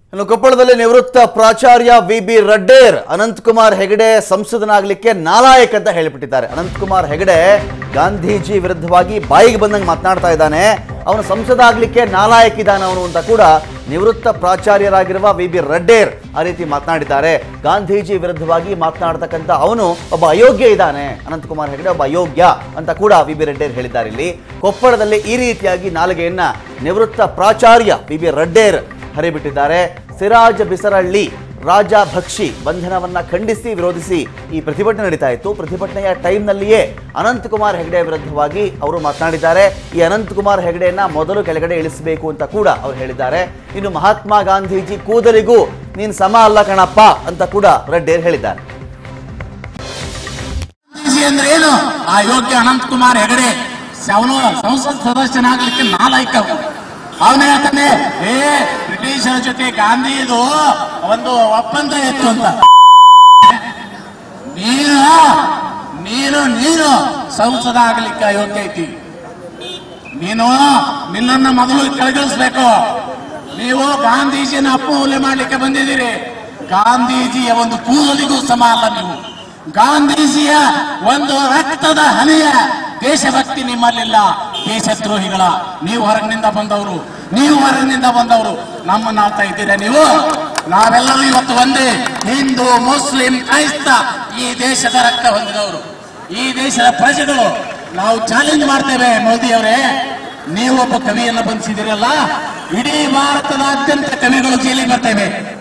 ಇನ್ನು ಕೊಪ್ಪಳದಲ್ಲಿ ನಿವೃತ್ತ ಪ್ರಾಚಾರ್ಯ ವಿ ಬಿ ರಡ್ಡೇರ್ ಅನಂತಕುಮಾರ್ ಹೆಗಡೆ ಸಂಸದನಾಗಲಿಕ್ಕೆ ನಾಲಾಯಕ್ ಅಂತ ಹೇಳಿಬಿಟ್ಟಿದ್ದಾರೆ ಅನಂತಕುಮಾರ್ ಹೆಗಡೆ ಗಾಂಧೀಜಿ ವಿರುದ್ಧವಾಗಿ ಬಾಯಿಗೆ ಬಂದಂಗೆ ಮಾತನಾಡ್ತಾ ಇದ್ದಾನೆ ಅವನು ಸಂಸದ ಆಗ್ಲಿಕ್ಕೆ ನಾಲಾಯಕ್ ಇದ್ದಾನೆ ಅವನು ಅಂತ ಕೂಡ ನಿವೃತ್ತ ಪ್ರಾಚಾರ್ಯರಾಗಿರುವ ವಿ ಬಿ ರಡ್ಡೇರ್ ಆ ರೀತಿ ಮಾತನಾಡಿದ್ದಾರೆ ಗಾಂಧೀಜಿ ವಿರುದ್ಧವಾಗಿ ಮಾತನಾಡ್ತಕ್ಕಂಥ ಅವನು ಒಬ್ಬ ಅಯೋಗ್ಯ ಇದ್ದಾನೆ ಅನಂತಕುಮಾರ್ ಹೆಗಡೆ ಒಬ್ಬ ಅಯೋಗ್ಯ ಅಂತ ಕೂಡ ವಿ ಬಿ ರೆಡ್ಡೇರ್ ಹೇಳಿದ್ದಾರೆ ಇಲ್ಲಿ ಕೊಪ್ಪಳದಲ್ಲಿ ಈ ರೀತಿಯಾಗಿ ನಾಲಿಗೆಯನ್ನ ನಿವೃತ್ತ ಪ್ರಾಚಾರ್ಯ ವಿ ಬಿ ರಡ್ಡೇರ್ ಹರಿಬಿಟ್ಟಿದ್ದಾರೆ ಸಿರಾಜ್ ಬಿಸರಳ್ಳಿ ರಾಜ ಭಕ್ಷಿ ಬಂಧನವನ್ನ ಖಂಡಿಸಿ ವಿರೋಧಿಸಿ ಈ ಪ್ರತಿಭಟನೆ ನಡೀತಾ ಇತ್ತು ಪ್ರತಿಭಟನೆಯ ಟೈಮ್ನಲ್ಲಿಯೇ ಅನಂತಕುಮಾರ್ ಹೆಗಡೆ ವಿರುದ್ಧವಾಗಿ ಅವರು ಮಾತನಾಡಿದ್ದಾರೆ ಈ ಅನಂತಕುಮಾರ್ ಹೆಗಡೆಯನ್ನ ಮೊದಲು ಕೆಳಗಡೆ ಇಳಿಸಬೇಕು ಅಂತ ಕೂಡ ಅವರು ಹೇಳಿದ್ದಾರೆ ಇನ್ನು ಮಹಾತ್ಮ ಗಾಂಧೀಜಿ ಕೂದಲಿಗೂ ನೀನು ಸಮ ಅಲ್ಲ ಕಣಪ್ಪ ಅಂತ ಕೂಡ ರೆಡ್ಡೇರ್ ಹೇಳಿದ್ದಾರೆ ಗಾಂಧೀಜಿ ಅಂದ್ರೆ ಏನು ಆ ಯೋಗ್ಯ ಅನಂತ್ ಕುಮಾರ್ ಹೆಗಡೆ ಅವನು ಸಂಸತ್ ಸದಸ್ಯನಾಗ್ಲಿಕ್ಕೆ ನಾಲಾಯ್ಕ ಅವನೇ ಹೇಳ್ತಾನೆ ಏ ಬ್ರಿಟಿಷರ ಜೊತೆ ಗಾಂಧಿದು ಒಂದು ಒಪ್ಪಂದ ಇತ್ತು ಅಂತ ನೀನು ನೀನು ನೀನು ಸಂಸದ ಆಗ್ಲಿಕ್ಕೆ ಅಯೋಗ್ಯ ಐತಿ ನೀನು ನಿನ್ನನ್ನ ಮೊದಲು ಕೆಳಗಿಳಿಸ್ಬೇಕು ನೀವು ಗಾಂಧೀಜಿನ ಅಪಮೌಲ್ಯ ಮಾಡ್ಲಿಕ್ಕೆ ಬಂದಿದ್ದೀರಿ ಗಾಂಧೀಜಿಯ ಒಂದು ಕೂದಲಿಗೂ ಸಮ ಅಲ್ಲ ನೀವು ಗಾಂಧೀಜಿಯ ಒಂದು ರಕ್ತದ ಹನಿಯ ದೇಶಭಕ್ತಿ ನಿಮ್ಮಲ್ಲಿಲ್ಲ ದೇಶದ್ರೋಹಿಗಳ ನೀವು ಹೊರಗಿನಿಂದ ಬಂದವರು ನೀವು ಹೊರಗಿನಿಂದ ಬಂದವರು ನಮ್ಮನ್ನ ಆಳ್ತಾ ಇದ್ದೀರಾ ನೀವು ನಾವೆಲ್ಲರೂ ಇವತ್ತು ಒಂದೇ ಹಿಂದೂ ಮುಸ್ಲಿಂ ಕ್ರೈಸ್ತ ಈ ದೇಶದ ರಕ್ತ ಹೊಂದಿದವರು ಈ ದೇಶದ ಪ್ರಜೆಗಳು ನಾವು ಚಾಲೆಂಜ್ ಮಾಡ್ತೇವೆ ಮೋದಿ ಅವರೇ ನೀವು ಒಬ್ಬ ಕವಿಯನ್ನು ಬಂಧಿಸಿದಿರಲ್ಲ ಇಡೀ ಭಾರತದಾದ್ಯಂತ ಕವಿಗಳು ಜೈಲಿಗೆ ಬರ್ತೇವೆ